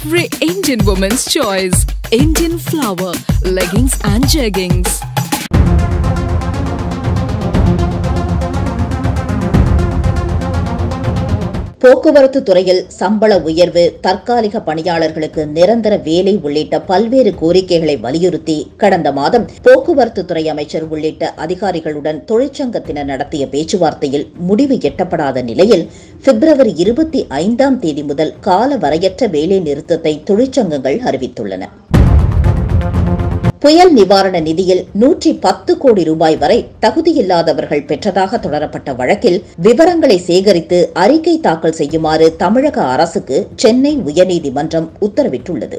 every Indian woman's choice. Indian flower, leggings and jeggings. போக்குவரத்து துறையில் சம்பள உயர்வு தற்காலிக பணியாளர்களுக்கு நிரந்தர வேலை உள்ளிட்ட பல்வேறு கோரிக்கைகளை வலியுறுத்தி கடந்த மாதம் போக்குவரத்து துறை அமைச்சர் உள்ளிட்ட அதிகாரிகளுடன் தொழிற்சங்கத்தினர் நடத்திய பேச்சுவார்த்தையில் முடிவு எட்டப்படாத நிலையில் பிப்ரவரி இருபத்தி ஐந்தாம் தேதி முதல் கால வரையற்ற வேலை நிறுத்தத்தை தொழிற்சங்கங்கள் அறிவித்துள்ளன புயல் நிவாரண நிதியில் நூற்றி பத்து கோடி ரூபாய் வரை தகுதியில்லாதவர்கள் பெற்றதாக தொடரப்பட்ட வழக்கில் விவரங்களை சேகரித்து அறிக்கை தாக்கல் செய்யுமாறு தமிழக அரசுக்கு சென்னை உயர்நீதிமன்றம் உத்தரவிட்டுள்ளது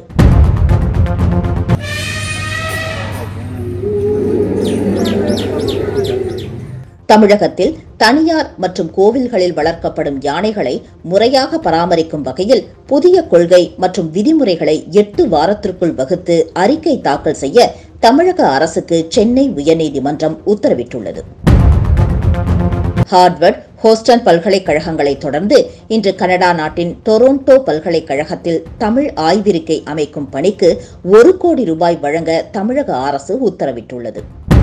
தமிழகத்தில் தனியார் மற்றும் கோவில்களில் வளர்க்கப்படும் யானைகளை முறையாக பராமரிக்கும் வகையில் புதிய கொள்கை மற்றும் விதிமுறைகளை எட்டு வாரத்திற்குள் வகுத்து அறிக்கை தாக்கல் செய்ய தமிழக அரசுக்கு சென்னை உயர்நீதிமன்றம் உத்தரவிட்டுள்ளது ஹார்வர்ட் ஹோஸ்டன் பல்கலைக்கழகங்களைத் தொடர்ந்து இன்று கனடா நாட்டின் டொரோண்டோ பல்கலைக்கழகத்தில் தமிழ் ஆய்விருக்கை அமைக்கும் பணிக்கு ஒரு கோடி ரூபாய் வழங்க தமிழக அரசு உத்தரவிட்டுள்ளது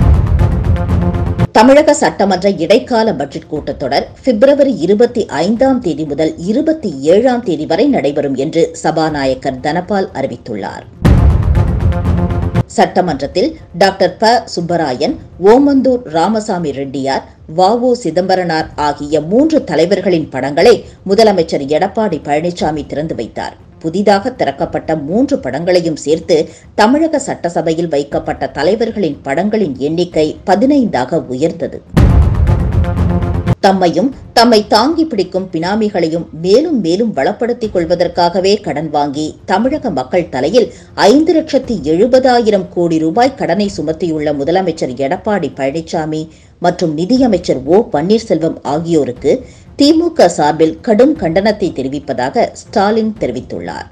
தமிழக சட்டமன்ற இடைக்கால பட்ஜெட் கூட்டத்தொடர் பிப்ரவரி இருபத்தி ஐந்தாம் தேதி முதல் இருபத்தி ஏழாம் தேதி வரை நடைபெறும் என்று சபாநாயகர் தனபால் அறிவித்துள்ளார் சட்டமன்றத்தில் டாக்டர் ப சுப்பராயன் ஓமந்தூர் ராமசாமி ரெட்டியார் வ உ சிதம்பரனார் ஆகிய மூன்று தலைவர்களின் படங்களை முதலமைச்சர் எடப்பாடி பழனிசாமி திறந்து வைத்தார் புதிதாக திறக்கப்பட்ட மூன்று படங்களையும் சேர்த்து தமிழக சட்டசபையில் வைக்கப்பட்ட தலைவர்களின் படங்களின் எண்ணிக்கை பதினைந்தாக உயர்ந்தது தம்மையும் தம்மை தாங்கி பிடிக்கும் பினாமிகளையும் மேலும் மேலும் வளப்படுத்திக் கொள்வதற்காகவே கடன் வாங்கி தமிழக மக்கள் தலையில் ஐந்து லட்சத்தி எழுபதாயிரம் கோடி ரூபாய் கடனை சுமத்தியுள்ள முதலமைச்சர் எடப்பாடி பழனிசாமி மற்றும் நிதியமைச்சர் ஓ பன்னீர்செல்வம் ஆகியோருக்கு திமுக சார்பில் கடும் கண்டனத்தை தெரிவிப்பதாக ஸ்டாலின் தெரிவித்துள்ளார்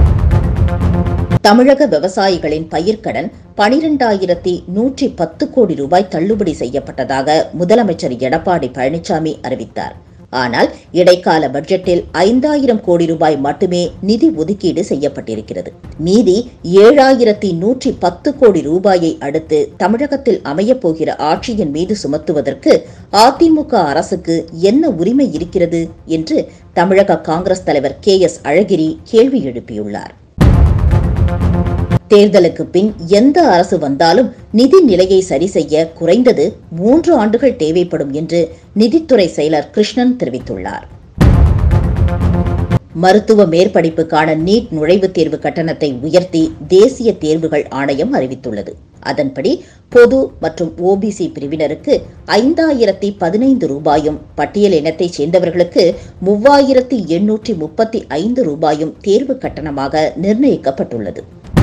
தமிழக விவசாயிகளின் பயிர்க்கடன் பனிரெண்டாயிரத்தி நூற்றி பத்து கோடி ரூபாய் தள்ளுபடி செய்யப்பட்டதாக முதலமைச்சர் எடப்பாடி பழனிசாமி அறிவித்தார் ஆனால் இடைக்கால பட்ஜெட்டில் ஐந்தாயிரம் கோடி ரூபாய் மட்டுமே நிதி ஒதுக்கீடு செய்யப்பட்டிருக்கிறது மீதி ஏழாயிரத்தி நூற்றி பத்து கோடி ரூபாயை அடுத்து தமிழகத்தில் அமையப்போகிற ஆட்சியின் மீது சுமத்துவதற்கு அதிமுக அரசுக்கு என்ன உரிமை இருக்கிறது என்று தமிழக காங்கிரஸ் தலைவர் கே எஸ் அழகிரி கேள்வி எழுப்பியுள்ளார் தேர்தலுக்கு பின் எந்த அரசு வந்தாலும் நிதி நிலையை சரி செய்ய குறைந்தது மூன்று ஆண்டுகள் தேவைப்படும் என்று நிதித்துறை செயலர் கிருஷ்ணன் தெரிவித்துள்ளார் மருத்துவ மேற்படிப்புக்கான நீட் நுழைவுத் தேர்வு கட்டணத்தை உயர்த்தி தேசிய தேர்வுகள் ஆணையம் அறிவித்துள்ளது அதன்படி பொது மற்றும் ஓபிசி பிரிவினருக்கு ஐந்தாயிரத்தி பதினைந்து ரூபாயும் பட்டியல் இனத்தைச் சேர்ந்தவர்களுக்கு மூவாயிரத்தி எண்ணூற்றி முப்பத்தி ஐந்து ரூபாயும் தேர்வு கட்டணமாக நிர்ணயிக்கப்பட்டுள்ளது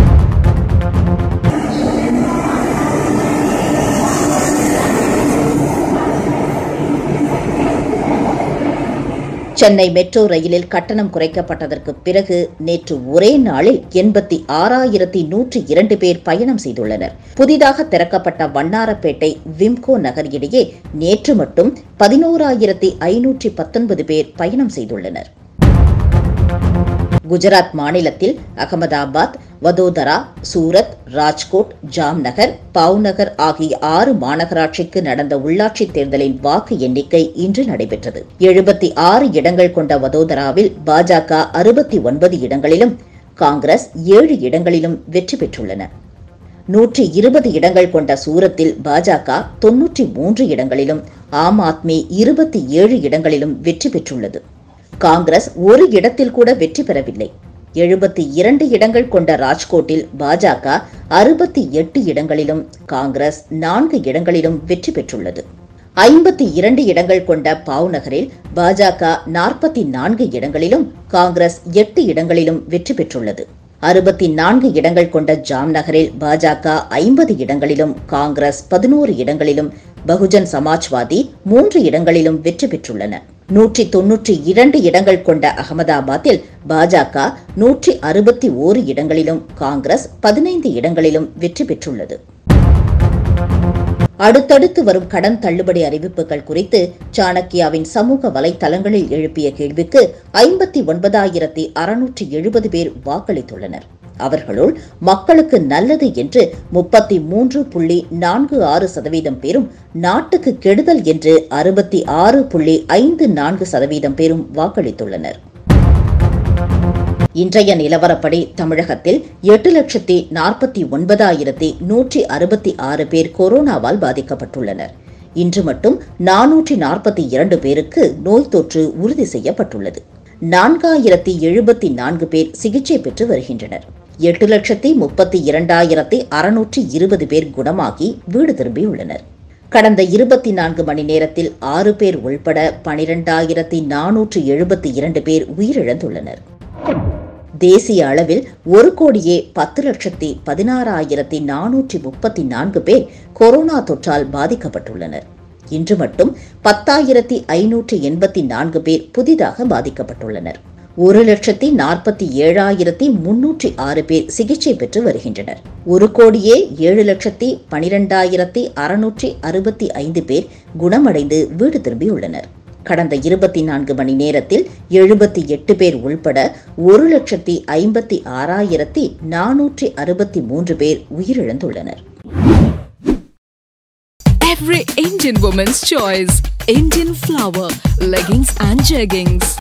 சென்னை மெட்ரோ ரயிலில் கட்டணம் குறைக்கப்பட்டதற்கு பிறகு நேற்று ஒரே நாளில் எண்பத்தி ஆறாயிரத்தி நூற்றி இரண்டு பேர் பயணம் செய்துள்ளனர் புதிதாக திறக்கப்பட்ட வண்ணாரப்பேட்டை விம்கோ நகர் இடையே நேற்று மட்டும் பதினோராயிரத்தி ஐநூற்றி பத்தொன்பது பேர் பயணம் செய்துள்ளனர் குஜராத் மாநிலத்தில் அகமதாபாத் வதோதரா சூரத் ராஜ்கோட் ஜாம்நகர் பாவ்நகர் ஆகிய ஆறு மாநகராட்சிக்கு நடந்த உள்ளாட்சித் தேர்தலின் வாக்கு எண்ணிக்கை இன்று நடைபெற்றது எழுபத்தி ஆறு இடங்கள் கொண்ட வதோதராவில் பாஜக அறுபத்தி ஒன்பது இடங்களிலும் காங்கிரஸ் ஏழு இடங்களிலும் வெற்றி பெற்றுள்ளன நூற்றி இருபது இடங்கள் கொண்ட சூரத்தில் பாஜக தொன்னூற்றி மூன்று இடங்களிலும் ஆம் ஆத்மி இருபத்தி ஏழு இடங்களிலும் வெற்றி பெற்றுள்ளது காங்கிரஸ் ஒரு இடத்தில் கூட வெற்றி பெறவில்லை எழுபத்தி இரண்டு இடங்கள் கொண்ட ராஜ்கோட்டில் பாஜக அறுபத்தி எட்டு இடங்களிலும் காங்கிரஸ் நான்கு இடங்களிலும் வெற்றி பெற்றுள்ளது ஐம்பத்தி இரண்டு இடங்கள் கொண்ட பாவ்நகரில் பாஜக நாற்பத்தி நான்கு இடங்களிலும் காங்கிரஸ் எட்டு இடங்களிலும் வெற்றி பெற்றுள்ளது அறுபத்தி நான்கு இடங்கள் கொண்ட ஜாம்நகரில் பாஜக ஐம்பது இடங்களிலும் காங்கிரஸ் பதினோரு இடங்களிலும் பகுஜன் சமாஜ்வாதி மூன்று இடங்களிலும் வெற்றி பெற்றுள்ளன நூற்றி தொன்னூற்றி இரண்டு இடங்கள் கொண்ட அகமதாபாத்தில் பாஜக நூற்றி அறுபத்தி ஓரு இடங்களிலும் காங்கிரஸ் பதினைந்து இடங்களிலும் வெற்றி பெற்றுள்ளது அடுத்தடுத்து வரும் கடன் தள்ளுபடி அறிவிப்புகள் குறித்து சாணக்கியாவின் சமூக வலைதளங்களில் எழுப்பிய கேள்விக்கு ஐம்பத்தி ஒன்பதாயிரத்தி அறுநூற்றி எழுபது பேர் வாக்களித்துள்ளனர் அவர்களுள் மக்களுக்கு நல்லது என்று முப்பத்தி மூன்று புள்ளி நான்கு ஆறு சதவீதம் பேரும் நாட்டுக்கு கெடுதல் என்று அறுபத்தி ஆறு புள்ளி ஐந்து நான்கு சதவீதம் பேரும் வாக்களித்துள்ளனர் இன்றைய நிலவரப்படி தமிழகத்தில் எட்டு லட்சத்தி நாற்பத்தி ஒன்பதாயிரத்தி நூற்றி அறுபத்தி ஆறு பேர் கொரோனாவால் பாதிக்கப்பட்டுள்ளனர் இன்று மட்டும் நானூற்றி நாற்பத்தி இரண்டு பேருக்கு நோய் தொற்று உறுதி செய்யப்பட்டுள்ளது நான்காயிரத்தி எழுபத்தி நான்கு பேர் சிகிச்சை பெற்று வருகின்றனர் எட்டு லட்சத்தி முப்பத்தி இரண்டாயிரத்தி அறுநூற்றி இருபது பேர் குணமாகி வீடு திரும்பியுள்ளனர் கடந்த இருபத்தி நான்கு மணி நேரத்தில் ஆறு பேர் உள்பட பனிரெண்டாயிரத்தி நானூற்று எழுபத்தி இரண்டு பேர் உயிரிழந்துள்ளனர் தேசிய அளவில் ஒரு கோடியே பத்து லட்சத்தி பதினாறாயிரத்தி நானூற்றி முப்பத்தி நான்கு பேர் கொரோனா தொற்றால் பாதிக்கப்பட்டுள்ளனர் இன்று மட்டும் பத்தாயிரத்தி ஐநூற்றி எண்பத்தி நான்கு பேர் புதிதாக பாதிக்கப்பட்டுள்ளனர் ஒரு லட்சத்தி நாற்பத்தி ஏழாயிரத்தி முன்னூற்றி ஆறு பேர் சிகிச்சை பெற்று வருகின்றனர் ஒரு கோடியே ஏழு லட்சத்தி பனிரெண்டாயிரத்தி அறுநூற்றி அறுபத்தி ஐந்து பேர் குணமடைந்து வீடு திரும்பியுள்ளனர் கடந்த இருபத்தி நான்கு மணி நேரத்தில் எழுபத்தி எட்டு பேர் உள்பட ஒரு லட்சத்தி ஐம்பத்தி ஆறாயிரத்தி நானூற்றி அறுபத்தி மூன்று பேர் உயிரிழந்துள்ளனர் Every Indian woman's choice. Indian flower, leggings and jeggings.